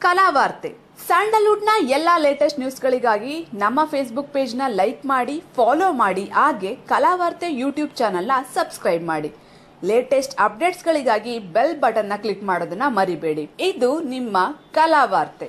ಕಲಾವಾರ್ತೆ ಸ್ಯಾಂಡಲ್ವುಡ್ನ ಎಲ್ಲಾ ಲೇಟೆಸ್ಟ್ ನ್ಯೂಸ್ಗಳಿಗಾಗಿ ನಮ್ಮ ಫೇಸ್ಬುಕ್ ಪೇಜ್ನ ಲೈಕ್ ಮಾಡಿ ಫಾಲೋ ಮಾಡಿ ಹಾಗೆ ಕಲಾವಾರ್ತೆ ಯೂಟ್ಯೂಬ್ ಚಾನೆಲ್ನ ಸಬ್ಸ್ಕ್ರೈಬ್ ಮಾಡಿ ಲೇಟೆಸ್ಟ್ ಅಪ್ಡೇಟ್ಸ್ಗಳಿಗಾಗಿ ಬೆಲ್ ಬಟನ್ನ ಕ್ಲಿಕ್ ಮಾಡೋದನ್ನ ಮರಿಬೇಡಿ ಇದು ನಿಮ್ಮ Kalavarthe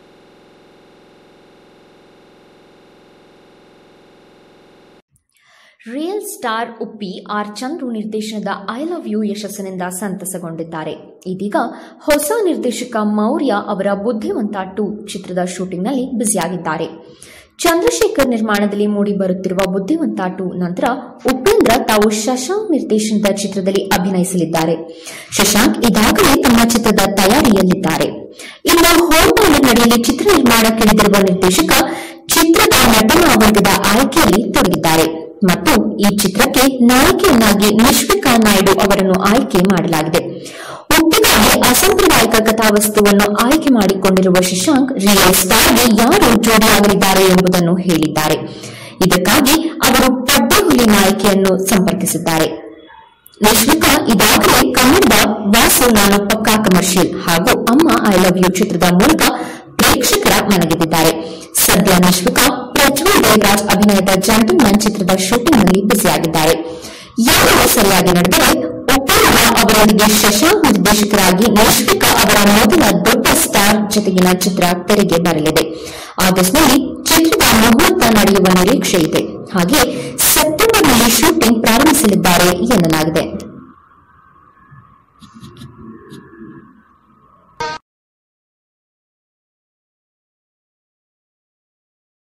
real star Uppi R Chandru ನಿರ್ದೇಶನದ ಐ ಲವ್ ಯು ಯಶಸ್ಸಿನಿಂದ ಸಂತಸಗೊಂಡಿದ್ದಾರೆ ಇದೀಗ ಹೊಸ ನಿರ್ದೇಶಕ ಮೌರ್ಯ ಅವರ ಬುದ್ಧಿವಂತ ಟು ಚಿತ್ರದ ಶೂಟಿಂಗ್ನಲ್ಲಿ ಬ್ಯುಸಿಯಾಗಿದ್ದಾರೆ ಚಂದ್ರಶೇಖರ್ ನಿರ್ಮಾಣದಲ್ಲಿ ಮೂಡಿ ಬರುತ್ತಿರುವ ಬುದ್ಧಿವಂತ ಟು ನಂತರ ಉಪೇಂದ್ರ ತಾವು ಶಶಾಂಕ್ ನಿರ್ದೇಶನದ ಚಿತ್ರದಲ್ಲಿ ಅಭಿನಯಿಸಲಿದ್ದಾರೆ ಶಶಾಂಕ್ ಈಗಾಗಲೇ ತಮ್ಮ ಚಿತ್ರದ ತಯಾರಿಯಲ್ಲಿದ್ದಾರೆ ಇನ್ನು ಹೋಟೆಲ್ ನಡೆಯಲಿ ಚಿತ್ರ ನಿರ್ಮಾಣಕ್ಕಿಳಿದಿರುವ ನಿರ್ದೇಶಕ ಚಿತ್ರದ ನಟನಾ ವರ್ಗದ ಆಯ್ಕೆಯಲ್ಲಿ ತೊಡಗಿದ್ದಾರೆ ಮತ್ತು ಈ ಚಿತ್ರಕ್ಕೆ ನಾಯಕಿಯನ್ನಾಗಿ ನಿಶ್ವಿಕಾ ನಾಯ್ಡು ಅವರನ್ನು ಆಯ್ಕೆ ಮಾಡಲಾಗಿದೆ ಒಟ್ಟಿಗಾಗಿ ಅಸಾಂಪ್ರದಾಯಿಕ ಕಥಾವಸ್ತುವನ್ನು ಆಯ್ಕೆ ಮಾಡಿಕೊಂಡಿರುವ ಶಶಾಂಕ್ ರಿಯಲ್ ಸ್ಟಾರ್ಗೆ ಯಾರು ಜೋಡಿಯಾಗಲಿದ್ದಾರೆ ಎಂಬುದನ್ನು ಹೇಳಿದ್ದಾರೆ ಇದಕ್ಕಾಗಿ ಅವರು ಪಡ್ಡೆಹುಲಿ ನಾಯಕಿಯನ್ನು ಸಂಪರ್ಕಿಸಿದ್ದಾರೆ ನಿಶ್ವಿಕಾ ಈಗಾಗಲೇ ಕನ್ನಡದ ವಾಸು ನಾನು ಪಕ್ಕಾ ಕಮರ್ಷಿಯಲ್ ಹಾಗೂ ಅಮ್ಮ ಐ ಲವ್ ಯು ಚಿತ್ರದ ಮೂಲಕ ಪ್ರೇಕ್ಷಕರ ಮನಗೆದ್ದಿದ್ದಾರೆ ಸದ್ಯ ನಿಶ್ವಿಕಾ ಪ್ರಜ್ವಲ್ ದೇವರಾಜ್ ಅಭಿನಯದ ಜಂಟಲ್ಮನ್ ಚಿತ್ರದ ಶೂಟಿಂಗ್ನಲ್ಲಿ ಬ್ಯುಸಿಯಾಗಿದ್ದಾರೆ ಎಲ್ಲವೂ ಸರಿಯಾಗಿ ನಡೆದರೆ ಉಪೇಂದ್ರ ಅವರೊಂದಿಗೆ ಶಶಾಂಕ್ ನಿರ್ದೇಶಕರಾಗಿ ನಿಶ್ವಿಕಾ ಅವರ ಮೊದಲ ದೊಡ್ಡ ಸ್ಟಾರ್ ಜೊತೆಗಿನ ಚಿತ್ರ ತೆರೆಗೆ ಬರಲಿದೆ ಆಗಸ್ಟ್ನಲ್ಲಿ ಚಿತ್ರದ ಮುಹೂರ್ತ ನಡೆಯುವ ನಿರೀಕ್ಷೆ ಇದೆ ಹಾಗೆ ಸೆಪ್ಟೆಂಬರ್ನಲ್ಲಿ ಶೂಟಿಂಗ್ ಪ್ರಾರಂಭಿಸಲಿದ್ದಾರೆ ಎನ್ನಲಾಗಿದೆ